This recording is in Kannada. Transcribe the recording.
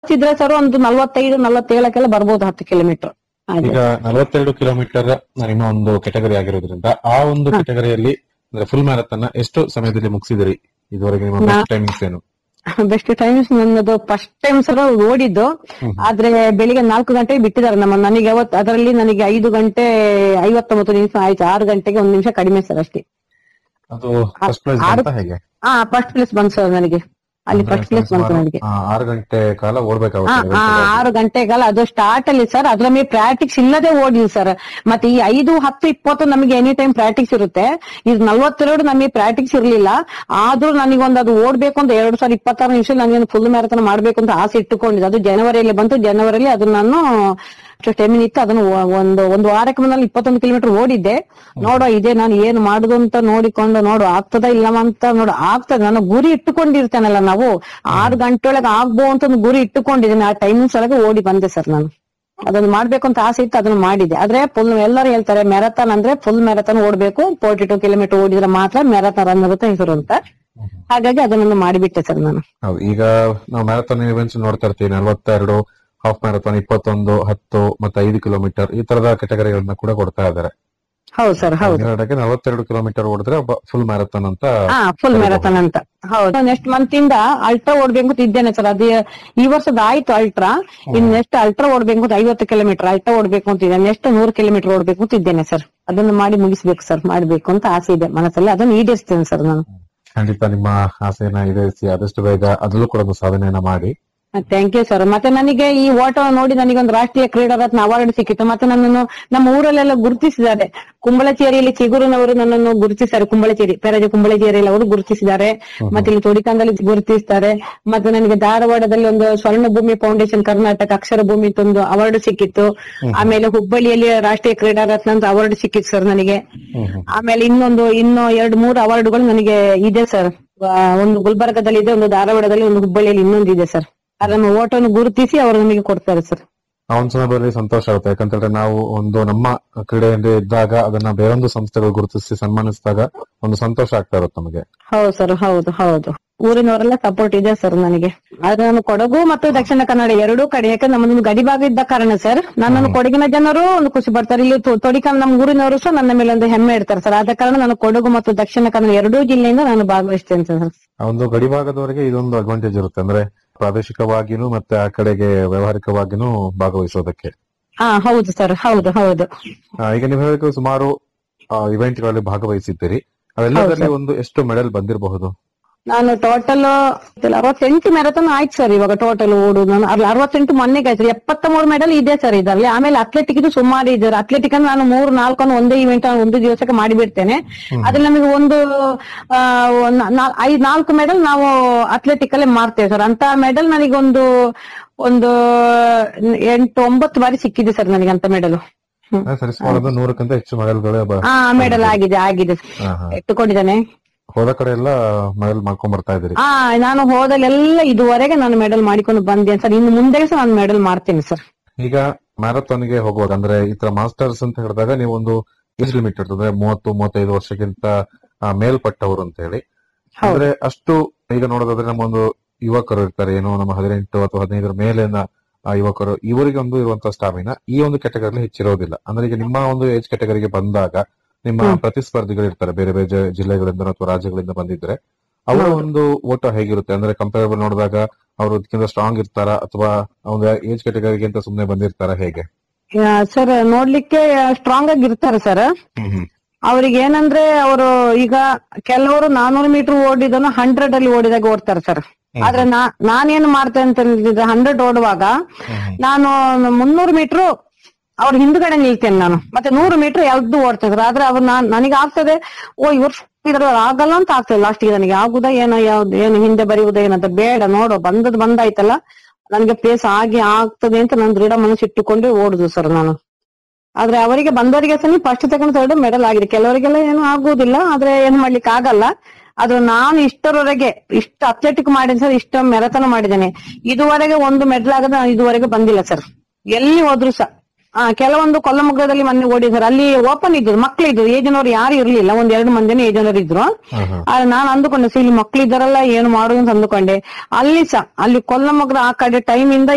ಇದ್ರೆ ಸರ್ ಒಂದು ನಲ್ವತ್ತೈದು ನಲ್ವತ್ತೇಳಕ್ಕೆಲ್ಲ ಬರ್ಬೋದು ಹತ್ತು ಕಿಲೋಮೀಟರ್ ಈಗ ನಲವತ್ತೆರಡು ಕಿಲೋಮೀಟರ್ ನಿಮ್ಮ ಒಂದು ಕೆಟಗರಿ ಆಗಿರೋದ್ರಿಂದ ಆ ಒಂದು ಕೆಟಗರಿಯಲ್ಲಿ ಅಂದ್ರೆ ಫುಲ್ ಮ್ಯಾರಥಾನ್ ಎಷ್ಟು ಸಮಯದಲ್ಲಿ ಮುಗಿಸಿದಿರಿ ಇದುವರೆಗೆ ನಿಮ್ಮ ನಾ- ಟೈಮಿಂಗ್ಸ್ ಏನು ಬೆಸ್ಟ್ ಟೈಮ್ಸ್ ನನ್ನದು ಫಸ್ಟ್ ಟೈಮ್ ಸರ್ ಓಡಿದ್ದು ಆದ್ರೆ ಬೆಳಿಗ್ಗೆ ನಾಲ್ಕು ಗಂಟೆಗೆ ಬಿಟ್ಟಿದ್ದಾರೆ ನಮ್ಮ ನನಗೆ ಅವತ್ತು ಅದರಲ್ಲಿ ನನಗೆ ಐದು ಗಂಟೆ ಐವತ್ತೊಂಬತ್ತು ನಿಮಿಷ ಆಯ್ತು ಆರು ಗಂಟೆಗೆ ಒಂದು ನಿಮಿಷ ಕಡಿಮೆ ಸರ್ ಅಷ್ಟೇ ಅದು ಫಸ್ಟ್ ಪ್ರೈಸ್ ಆರು- ಅಂತ ಹೇಗೆ ಹಾ ಫಸ್ಟ್ ಪ್ಲೇಸ್ ಬಂತು ಸರ್ ನನಗೆ ಅಲ್ಲಿ ಅಂದ್ರೆ ಫಸ್ಟ್ ಪ್ಲೇಸ್ ಬಂತು ಸುಮಾರು, ನನಗೆ ಆ, ಆರು ಗಂಟೆ ಕಾಲ ಹಾ ಓಡ್ಬೇಕಾಗುತ್ತೆ ಆ, ಆರು ಗಂಟೆಗಲ್ಲ ಅದು ಸ್ಟಾರ್ಟ್ ಅಲ್ಲಿ ಸರ್ ಅದ್ರ ಮೇಲೆ ಪ್ರಾಕ್ಟಿಕ್ಸ್ ಇಲ್ಲದೆ ಓಡಿದ್ವಿ ಸರ್ ಮತ್ತೆ ಈ ಐದು ಹತ್ತು ಇಪ್ಪತ್ತು ನಮಗೆ ಎನಿ ಟೈಮ್ ಪ್ರಾಕ್ಟಿಕ್ಸ್ ಇರುತ್ತೆ ಇದು ನಲ್ವತ್ತೆರಡು ನಮಗೆ ಪ್ರಾಕ್ಟಿಕ್ಸ್ ಇರ್ಲಿಲ್ಲ ಆದ್ರೂ ನನಗೊಂದು ಅದು ಓಡ್ಬೇಕು ಅಂತ ಎರಡು ಸಾವಿರದ ಇಪ್ಪತ್ತಾರು ನಿಮಿಷ ನನಗೆ ಫುಲ್ ಮ್ಯಾರಥಾನ್ ಮಾಡ್ಬೇಕು ಅಂತ ಆಸೆ ಇಟ್ಟುಕೊಂಡಿದ್ದೆ ಅದು ಜನವರಿಯಲ್ಲಿ ಬಂತು ಜನವರಿಯಲ್ಲಿ ಅದನ್ನ ನಾನು ಸ್ಟೆಮಿನ್ ಇತ್ತು ಅದನ್ನು ಒ- ಒಂದು ಒಂದು ವಾರಕ್ಕೆ ಮುನ್ನ ಇಪ್ಪತ್ತೊಂದು ಕಿಲೋಮೀಟರ್ ಓಡಿದ್ದೆ ನೋಡೋ ಇದೇ ನಾನು ಏನ್ ಮಾಡುದು ಅಂತ ನೋಡಿಕೊಂಡು ನೋಡು ಆಗ್ತದ ಇಲ್ಲವ ಅಂತ ನೋಡು ಆಗ್ತದೆ ನಾನು ಗುರಿ ಇಟ್ಟುಕೊಂಡಿರ್ತೇನಲ್ಲ ನಾವು ಆರು ಗಂಟೆ ಒಳಗೆ ಆಗ್ಬೋ ಅಂತ ಒಂದು ಗುರಿ ಇಟ್ಟುಕೊಂಡಿದ್ದೀನಿ ಆ ಟೈಮಿಂಗ್ಸ್ ಒಳಗೆ ಓಡಿ ಬಂದೆ ಸರ್ ನಾನು ಅದನ್ನ ಮಾಡ್ಬೇಕು ಅಂತ ಆಸೆ ಇತ್ತು ಅದನ್ನ ಮಾಡಿದೆ ಆದ್ರೆ ಫುಲ್ ಎಲ್ಲರೂ ಹೇಳ್ತಾರೆ ಮ್ಯಾರಥಾನ್ ಅಂದ್ರೆ ಫುಲ್ ಮ್ಯಾರಥಾನ್ ಓಡ್ಬೇಕು ಫೋರ್ಟಿ ಟು ಕಿಲೋಮೀಟರ್ ಓಡಿದ್ರೆ ಮಾತ್ರ ಮ್ಯಾರಥಾನ್ ರನ್ ಅಂತ ಹೆಸರು ಅಂತ ಹಾಗಾಗಿ ಅದನ್ನ ಮಾಡಿಬಿಟ್ಟೆ ಸರ್ ನಾನು ಹೌದು ಈಗ ನಾವು ಮ್ಯಾರಥಾನ್ ಇವೆಂಟ್ಸ್ ನೋಡ್ತಾ ಇರ್ತೀವಿ ನಲವತ್ತೆರಡು ಹಾಫ್ ಮ್ಯಾರಥಾನ್ ಇಪ್ಪತ್ತೊಂದು ಹತ್ತು ಮತ್ತೆ ಐದು ಕಿಲೋಮೀಟರ್ ಈ ತರದ ಕೆಟಗರಿಗಳನ್ನ ಕೂಡ ಕೊಡ್ತಾ ಇದ್ದಾರೆ ಹೌದು ಸರ್ ಹೌದು ಹನ್ನೆರಡಕ್ಕೆ ನಲವತ್ತೆರಡು ಕಿಲೋಮೀಟರ್ ಓಡಿದ್ರೆ ಫುಲ್ ಮ್ಯಾರಥಾನ್ ಅಂತ ಹಾ ಫುಲ್ ಮ್ಯಾರಥಾನ್ ಅಂತ ಹೌದು ನೆಕ್ಸ್ಟ್ ಮಂತ್ ಇಂದ ಅಲ್ಟ್ರಾ ಓಡ್ಬೇಕು ಅಂತ ಇದ್ದೇನೆ ಸರ್ ಅದೇ ಈ ವರ್ಷದ ಆಯ್ತು ಅಲ್ಟ್ರಾ ಇನ್ ನೆಕ್ಸ್ಟ್ ಅಲ್ಟ್ರಾ ಓಡ್ಬೇಕು ಅಂತ ಐವತ್ತು ಕಿಲೋಮೀಟರ್ ಅಲ್ಟ್ರಾ ಓಡ್ಬೇಕು ಅಂತ ಇದೆ ನೆಕ್ಸ್ಟ್ ನೂರು ಕಿಲೋಮೀಟರ್ ಓಡ್ಬೇಕು ಅಂತ ಇದ್ದೇನೆ ಸರ್ ಅದನ್ನು ಮಾಡಿ ಮುಗಿಸ್ಬೇಕು ಸರ್ ಮಾಡ್ಬೇಕು ಅಂತ ಆಸೆ ಇದೆ ಮನಸ್ಸಲ್ಲಿ ಅದನ್ನು ಈಡೇರಿಸ್ತೇನೆ ಸರ್ ನಾನು ಖಂಡಿತ ನಿಮ್ಮ ಆಸೆಯನ್ನ ಈಡೇರಿಸಿ ಆದಷ್ಟು ಬೇಗ ಅದರಲ್ಲೂ ಕೂಡ ಒಂದು ಸಾಧನೆಯನ್ನ ಮಾಡಿ ಥ್ಯಾಂಕ್ ಯು ಸರ್ ಮತ್ತೆ ನನಗೆ ಈ ಓಟ ನೋಡಿ ನನಗೆ ಒಂದು ರಾಷ್ಟ್ರೀಯ ಕ್ರೀಡಾ ರತ್ನ ಅವಾರ್ಡ್ ಸಿಕ್ಕಿತ್ತು ಮತ್ತೆ ನನ್ನನ್ನು ನಮ್ಮ ಊರಲ್ಲೆಲ್ಲ ಗುರುತಿಸಿದ್ದಾರೆ ಕುಂಬಳಚೇರಿಯಲ್ಲಿ ಚಿಗುರುನವರು ನನ್ನನ್ನು ಗುರುತಿಸಿದ್ದಾರೆ ಕುಂಬಳಚೇರಿ ಪೆರಜ ಕುಂಬಳಚೇರಿಯಲ್ಲಿ ಅವರು ಗುರುತಿಸಿದ್ದಾರೆ ಮತ್ತೆ ಇಲ್ಲಿ ತೊಡಿಕಂದಲ್ಲಿ ಗುರುತಿಸ್ತಾರೆ ಮತ್ತೆ ನನಗೆ ಧಾರವಾಡದಲ್ಲಿ ಒಂದು ಸ್ವರ್ಣ ಭೂಮಿ ಫೌಂಡೇಶನ್ ಕರ್ನಾಟಕ ಅಕ್ಷರ ಭೂಮಿ ಅಂತ ಒಂದು ಅವಾರ್ಡ್ ಸಿಕ್ಕಿತ್ತು ಆಮೇಲೆ ಹುಬ್ಬಳ್ಳಿಯಲ್ಲಿ ರಾಷ್ಟ್ರೀಯ ಕ್ರೀಡಾ ರತ್ನ ಅಂತ ಅವಾರ್ಡ್ ಸಿಕ್ಕಿತ್ತು ಸರ್ ನನಗೆ ಆಮೇಲೆ ಇನ್ನೊಂದು ಇನ್ನು ಎರಡು ಮೂರು ಅವಾರ್ಡ್ಗಳು ನನಗೆ ಇದೆ ಸರ್ ಒಂದು ಗುಲ್ಬರ್ಗದಲ್ಲಿ ಇದೆ ಒಂದು ಧಾರವಾಡದಲ್ಲಿ ಒಂದು ಹುಬ್ಬಳ್ಳಿಯಲ್ಲಿ ಇನ್ನೊಂದು ಇದೆ ಸರ್ ಅದನ್ನು ಓಟನ್ನು ಗುರುತಿಸಿ ಅವರು ನಮಗೆ ಕೊಡ್ತಾರೆ ಸರ್ ಆ ಒಂದು ಸಂದರ್ಭದಲ್ಲಿ ಸಂತೋಷ ಆಗುತ್ತೆ ಯಾಕಂತಂದ್ರೆ ನಾವು ಒಂದು ನಮ್ಮ ಕ್ರೀಡೆಯಲ್ಲಿ ಇದ್ದಾಗ ಅದನ್ನ ಬೇರೊಂದು ಸಂಸ್ಥೆಗಳು ಗುರುತಿಸಿ ಸನ್ಮಾನಿಸಿದಾಗ ಒಂದು ಸಂತೋಷ ಆಗ್ತಾ ಇರುತ್ತೆ ನಮಗೆ ಹೌದು ಸರ್ ಹೌದು ಹೌದು ಊರಿನವರೆಲ್ಲ ಸಪೋರ್ಟ್ ಇದೆ ಸರ್ ನನಗೆ ಆದ್ರೆ ನಾನು ಕೊಡಗು ಮತ್ತು ದಕ್ಷಿಣ ಕನ್ನಡ ಎರಡೂ ಕಡೆ ಯಾಕಂದ್ರೆ ನಮ್ಮದೊಂದು ಗಡಿ ಭಾಗ ಇದ್ದ ಕಾರಣ ಸರ್ ನನ್ನನ್ನು ಕೊಡಗಿನ ಜನರು ಒಂದು ಖುಷಿ ಪಡ್ತಾರೆ ಇಲ್ಲಿ ತೊ- ತೊಡಿಕಲ್ ನಮ್ಮ ಊರಿನವರು ಸಹ ನನ್ನ ಮೇಲೆ ಒಂದು ಹೆಮ್ಮೆ ಇಡ್ತಾರೆ ಸರ್ ಆದ ಕಾರಣ ನಾನು ಕೊಡಗು ಮತ್ತು ದಕ್ಷಿಣ ಕನ್ನಡ ಎರಡೂ ಜಿಲ್ಲೆಯಿಂದ ನಾನು ಭಾಗವಹಿಸ್ತೇನೆ ಸರ್ ಆ ಒಂದು ಗಡಿಭಾಗದವರೆಗೆ ಇದೊಂದು ಅಡ್ವಾಂಟೇಜ್ ಇರುತ್ತೆ ಅಂದ್ರೆ ಪ್ರಾದೇಶಿಕವಾಗಿನೂ ಮತ್ತೆ ಆ ಕಡೆಗೆ ವ್ಯವಹಾರಿಕವಾಗಿನೂ ಭಾಗವಹಿಸೋದಕ್ಕೆ ಹಾ ಹೌದು ಸರ್ ಹೌದು ಹೌದು ಆ, ಈಗ ನೀವು ಹೇಳಿದ ಸುಮಾರು ಇವೆಂಟ್ ಗಳಲ್ಲಿ ಭಾಗವಹಿಸಿದ್ದೀರಿ ಅವೆಲ್ಲದರಲ್ಲಿ ಒಂದು ಎಷ್ಟು ಮೆಡಲ್ ಬಂದಿರಬಹುದು ನಾನು ಟೋಟಲ್ ಅರವತ್ತೆಂಟು ಮ್ಯಾರಥಾನ್ ಆಯ್ತು ಸರ್ ಇವಾಗ ಟೋಟಲ್ ಓಡು ನಾನು ಅಲ್ಲಿ ಅರವತ್ತೆಂಟು ಮೊನ್ನೆಗೆ ಆಯ್ತು ಎಪ್ಪತ್ತ ಮೂರು ಮೆಡಲ್ ಇದೆ ಸರ್ ಇದರಲ್ಲಿ ಆಮೇಲೆ ಅಥ್ಲೆಟಿಕ್ ಇದು ಸುಮಾರು ಇದೆ ಅಥ್ಲೆಟಿಕ್ ಅಂದ್ರೆ ನಾನು ಮೂರು ನಾಲ್ಕು ಅನ್ನೋ ಒಂದೇ ಇವೆಂಟ್ ಒಂದು ದಿವಸಕ್ಕೆ ಮಾಡಿಬಿಡ್ತೇನೆ ಅದ್ರಲ್ಲಿ ನಮಗೆ ಒಂದು ಆ, ಒಂದ್ ನಾ- ಐದ್ ನಾಲ್ಕು ಮೆಡಲ್ ನಾವು ಅಥ್ಲೆಟಿಕ್ ಅಲ್ಲೇ ಮಾಡ್ತೇವೆ ಸರ್ ಅಂತ ಮೆಡಲ್ ನನಗೊಂದು ಒಂದು ಎಂಟು ಒಂಬತ್ತು ಬಾರಿ ಸಿಕ್ಕಿದೆ ಸರ್ ನನಗೆ ಅಂತ ಮೆಡಲ್ ಸರಿ ಸುಮಾರು ಒಂದು ನೂರಕ್ಕಿಂತ ಹೆಚ್ಚು ಮೆಡಲ್ಗಳು ಹಾ ಮೆಡಲ್ ಆಗಿದೆ ಆಗಿದೆ ಇಟ್ಟುಕೊಂಡಿದ್ದಾನೆ ಹೋದ ಕಡೆ ಎಲ್ಲ ಮೆಡಲ್ ಮಾಡ್ಕೊಂಡ್ ಬರ್ತಾ ಇದ್ದೀರಿ ಹಾ ನಾನು ಹೋದಲ್ಲೆಲ್ಲ ಇದುವರೆಗೆ ನಾನು ಮೆಡಲ್ ಮಾಡಿಕೊಂಡು ಬಂದೆ ಸರ್ ಇನ್ನು ಮುಂದೆ ಸಹ ನಾನು ಮೆಡಲ್ ಮಾಡ್ತೇನೆ ಸರ್ ಈಗ ಮ್ಯಾರಥಾನ್ ಗೆ ಹೋಗುವಾಗ ಅಂದ್ರೆ ಈ ತರ ಮಾಸ್ಟರ್ಸ್ ಅಂತ ಹೇಳಿದಾಗ ನೀವು ಒಂದು ಏಜ್ ಲಿಮಿಟ್ ಇರ್ತದೆ ಮೂವತ್ತು ಮೂವತ್ತೈದು ವರ್ಷಕ್ಕಿಂತ ಆ, ಮೇಲ್ಪಟ್ಟವರು ಅಂತ ಹೇಳಿ ಅಂದ್ರೆ ಅಷ್ಟು ಈಗ ನೋಡೋದಾದ್ರೆ ನಮ್ಮ ಒಂದು ಯುವಕರು ಇರ್ತಾರೆ ಏನೋ ನಮ್ಮ ಹದಿನೆಂಟು ಅಥವಾ ಹದಿನೈದರ ಮೇಲಿನ ಆ, ಯುವಕರು ಇವರಿಗೆ ಒಂದು ಇರುವಂತಹ ಸ್ಟಾಮಿನಾ ಈ ಒಂದು ಕೆಟಗರಿಲಿ ಹೆಚ್ಚಿರೋದಿಲ್ಲ ಅಂದ್ರೆ ಈಗ ನಿಮ್ಮ ಒಂದು ಏಜ್ ಕೆಟಗರಿಗೆ ಬಂದಾಗ ನಿಮ್ಮ ಪ್ರತಿಸ್ಪರ್ಧಿಗಳು ಇರ್ತಾರೆ ಬೇರೆ ಬೇರೆ ಜ- ಜಿಲ್ಲೆಗಳಿಂದ ಅಥವಾ ರಾಜ್ಯಗಳಿಂದ ಬಂದಿದ್ರೆ ಅವರ ಒಂದು ಓಟ ಹೇಗಿರುತ್ತೆ ಅಂದ್ರೆ ಕಂಪೇರಬಲ್ ನೋಡಿದಾಗ ಅವರು ಅದಕ್ಕಿಂತ ಸ್ಟ್ರಾಂಗ್ ಇರ್ತಾರ ಅಥವಾ ಒಂದು ಏಜ್ ಕೆಟಗರಿಗೆ ಅಂತ ಸುಮ್ನೆ ಬಂದಿರ್ತಾರ ಹೇಗೆ ಸರ್ ನೋಡ್ಲಿಕ್ಕೆ ಸ್ಟ್ರಾಂಗ್ ಆಗಿ ಇರ್ತಾರೆ ಸರ್ ಅವ್ರಿಗೆ ಏನಂದ್ರೆ ಅವರು ಈಗ ಕೆಲವರು ನಾನೂರು ಮೀಟರ್ ಓಡಿದನ್ನು ಹಂಡ್ರೆಡ್ ಅಲ್ಲಿ ಓಡಿದಾಗ ಓಡ್ತಾರೆ ಸರ್ ಆದ್ರೆ ನಾ ನಾನೇನ್ ಮಾಡ್ತೇನೆ ಅಂತ ಹೇಳಿದ್ರೆ ಹಂಡ್ರೆಡ್ ಓಡುವಾಗ ನಾನು ಮುನ್ನೂರು ಮೀಟರ್ ಅವ್ರ ಹಿಂದ್ಗಡೆ ನಿಲ್ತೇನೆ ನಾನು ಮತ್ತೆ ನೂರು ಮೀಟರ್ ಎಲ್ದು ಓಡ್ತೇನೆ ಸರ್ ಆದ್ರೆ ಅವ್ರು ನಾನ್ ನನಗೆ ಆಗ್ತದೆ ಓ ಇವ್ರು ಇದ್ರಲ್ಲಿ ಆಗಲ್ಲ ಅಂತ ಆಗ್ತದೆ ಲಾಸ್ಟಿಗೆ ನನಗೆ ಆಗುದಾ ಏನೋ ಯಾವ್ದು ಏನು ಹಿಂದೆ ಬರೆಯುವುದಾ ಏನಂತ ಬೇಡ ನೋಡು ಬಂದದ್ ಬಂದಾಯ್ತಲ್ಲ ನನ್ಗೆ ಪ್ಲೇಸ್ ಆಗಿ ಆಗ್ತದೆ ಅಂತ ನಾನು ದೃಢ ಮನಸ್ಸು ಇಟ್ಟುಕೊಂಡು ಓಡುದು ಸರ್ ನಾನು ಆದ್ರೆ ಅವರಿಗೆ ಬಂದವರಿಗೆ ಸಹ ಫಸ್ಟ್ ತಗೊಂಡು ಥರ್ಡ್ ಮೆಡಲ್ ಆಗಿದೆ ಕೆಲವರಿಗೆಲ್ಲ ಏನು ಆಗುವುದಿಲ್ಲ ಆದ್ರೆ ಏನು ಮಾಡ್ಲಿಕ್ಕೆ ಆಗಲ್ಲ ಅದು ನಾನು ಇಷ್ಟರವರೆಗೆ ಇಷ್ಟು ಅಥ್ಲೆಟಿಕ್ ಮಾಡಿದ ಸರ್ ಇಷ್ಟ ಮೆರತನ ಮಾಡಿದ್ದೇನೆ ಇದುವರೆಗೆ ಒಂದು ಮೆಡಲ್ ಆಗದ ನಾನು ಇದುವರೆಗೆ ಬಂದಿಲ್ಲ ಸರ್ ಎಲ್ಲಿ ಹೋದ್ರು ಸಹ ಆ ಕೆಲವೊಂದು ಕೊಲ್ಲಮಗ್ಗದಲ್ಲಿ ಮೊನ್ನೆ ಓಡಿದ್ದಾರೆ ಅಲ್ಲಿ ಓಪನ್ ಇದ್ರು ಮಕ್ಳು ಇದ್ರು ಏಜನವ್ರು ಯಾರು ಇರ್ಲಿಲ್ಲ ಒಂದ್ ಎರಡು ಮಂದಿನೇ ಏಜನವ್ರು ಇದ್ರು ಆದ್ರೆ ನಾನು ಅಂದುಕೊಂಡೆ ಸರ್ ಇಲ್ಲಿ ಮಕ್ಳು ಇದ್ದಾರಲ್ಲ ಏನು ಮಾಡುದು ಅಂತ ಅಂದುಕೊಂಡೆ ಅಲ್ಲಿ ಸಹ ಅಲ್ಲಿ ಕೊಲ್ಲಮಗ್ರ ಆ ಕಡೆ ಟೈಮ್ ಇಂದ